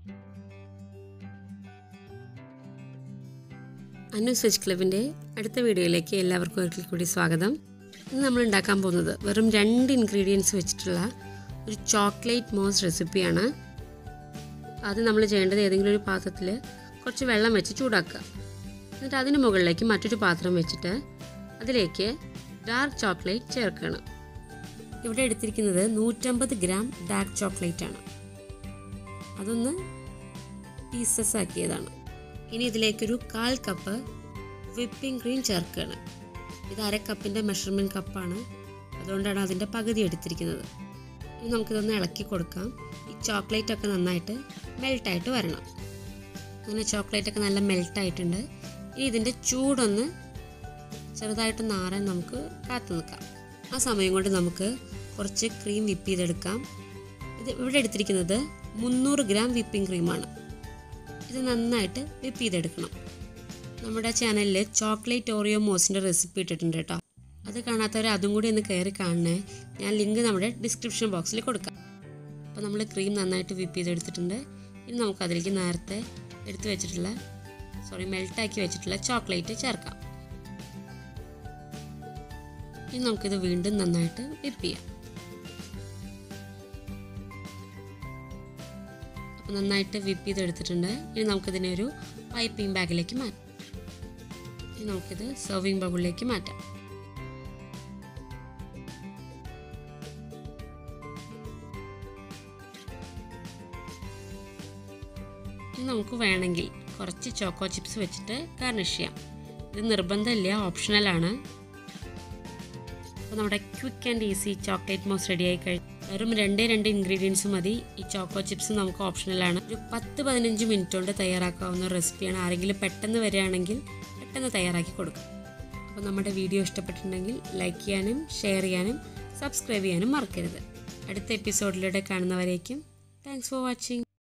അന്നൂസ് veg ക്ലബിൻ്റെ അടുത്ത വീഡിയോയിലേക്ക് എല്ലാവർക്കും ഒരിക്കൽ കൂടി സ്വാഗതം ഇന്ന് നമ്മൾ ഉണ്ടാക്കാൻ പോകുന്നത് വെറും രണ്ട് ഇൻഗ്രീഡിയൻസ് വെച്ചിട്ടുള്ള ഒരു ചോക്ലേറ്റ് മോസ് റെസിപ്പിയാണ് അത് നമ്മൾ ചെയ്യേണ്ടത് ഏതെങ്കിലും ഒരു പാത്രത്തിൽ കുറച്ച് വെള്ളം വെച്ച് ചൂടാക്കുക എന്നിട്ട് അതിന് മുകളിലേക്ക് മറ്റൊരു പാത്രം വെച്ചിട്ട് അതിലേക്ക് ഡാർക്ക് ചോക്ലേറ്റ് ചേർക്കണം ഇവിടെ എടുത്തിരിക്കുന്നത് നൂറ്റമ്പത് ഗ്രാം ഡാർക്ക് ചോക്ലേറ്റ് ആണ് അതൊന്ന് പീസസ് ആക്കിയതാണ് ഇനി ഇതിലേക്കൊരു കാൽ കപ്പ് വിപ്പിംഗ് ക്രീം ചേർക്കുകയാണ് ഇത് അര കപ്പിൻ്റെ മെഷർമെൻറ്റ് കപ്പാണ് അതുകൊണ്ടാണ് അതിൻ്റെ പകുതി എടുത്തിരിക്കുന്നത് ഇനി നമുക്കിതൊന്ന് ഇളക്കി കൊടുക്കാം ഈ ചോക്ലേറ്റ് ഒക്കെ നന്നായിട്ട് മെൽട്ടായിട്ട് വരണം അങ്ങനെ ചോക്ലേറ്റ് ഒക്കെ നല്ല മെൽട്ടായിട്ടുണ്ട് ഇനി ഇതിൻ്റെ ചൂടൊന്ന് ചെറുതായിട്ട് നാറാൻ നമുക്ക് കാത്തു നിൽക്കാം ആ സമയം കൊണ്ട് നമുക്ക് കുറച്ച് ക്രീം വിപ്പ് ചെയ്തെടുക്കാം ഇത് ഇവിടെ എടുത്തിരിക്കുന്നത് മുന്നൂറ് ഗ്രാം വിപ്പിംഗ് ക്രീമാണ് ഇത് നന്നായിട്ട് വിപ്പ് ചെയ്തെടുക്കണം നമ്മുടെ ചാനലിൽ ചോക്ലേറ്റ് ഓറിയോ മോസിൻ്റെ റെസിപ്പി ഇട്ടിട്ടുണ്ട് കേട്ടോ അത് കാണാത്തവർ അതും കൂടി ഒന്ന് കയറി കാണണേ ഞാൻ ലിങ്ക് നമ്മുടെ ഡിസ്ക്രിപ്ഷൻ ബോക്സിൽ കൊടുക്കാം അപ്പോൾ നമ്മൾ ക്രീം നന്നായിട്ട് വിപ്പ് ചെയ്തെടുത്തിട്ടുണ്ട് ഇനി നമുക്ക് അതിലേക്ക് നേരത്തെ എടുത്തു വെച്ചിട്ടുള്ള സോറി മെൽട്ടാക്കി വെച്ചിട്ടുള്ള ചോക്ലേറ്റ് ചേർക്കാം ഇനി നമുക്കിത് വീണ്ടും നന്നായിട്ട് വിപ്പ് ചെയ്യാം അപ്പോൾ നന്നായിട്ട് വിപ്പ് ചെയ്തെടുത്തിട്ടുണ്ട് ഇനി നമുക്കിതിനെ ഒരു പൈപ്പിംഗ് ബാഗിലേക്ക് മാറ്റാം ഇനി നമുക്കിത് സെർവിങ് ബൗളിലേക്ക് മാറ്റാം ഇനി നമുക്ക് വേണമെങ്കിൽ കുറച്ച് ചോക്കോ ചിപ്സ് വെച്ചിട്ട് ഗാർണിഷ് ചെയ്യാം ഇത് നിർബന്ധമില്ല ഓപ്ഷണലാണ് അപ്പോൾ നമ്മുടെ quick and easy chocolate mousse ready ആയി കഴിഞ്ഞു വെറും രണ്ടേ രണ്ട് ഇൻഗ്രീഡിയൻസ് മതി ഈ ചോക്കോ ചിപ്സ് നമുക്ക് ഓപ്ഷണലാണ് ഒരു പത്ത് പതിനഞ്ച് മിനിറ്റ് കൊണ്ട് തയ്യാറാക്കാവുന്ന റെസിപ്പിയാണ് ആരെങ്കിലും പെട്ടെന്ന് വരികയാണെങ്കിൽ പെട്ടെന്ന് തയ്യാറാക്കി കൊടുക്കും അപ്പോൾ നമ്മുടെ വീഡിയോ ഇഷ്ടപ്പെട്ടിട്ടുണ്ടെങ്കിൽ ലൈക്ക് ചെയ്യാനും ഷെയർ ചെയ്യാനും സബ്സ്ക്രൈബ് ചെയ്യാനും മറക്കരുത് അടുത്ത എപ്പിസോഡിലൂടെ കാണുന്നവരേക്കും താങ്ക്സ് ഫോർ വാച്ചിങ്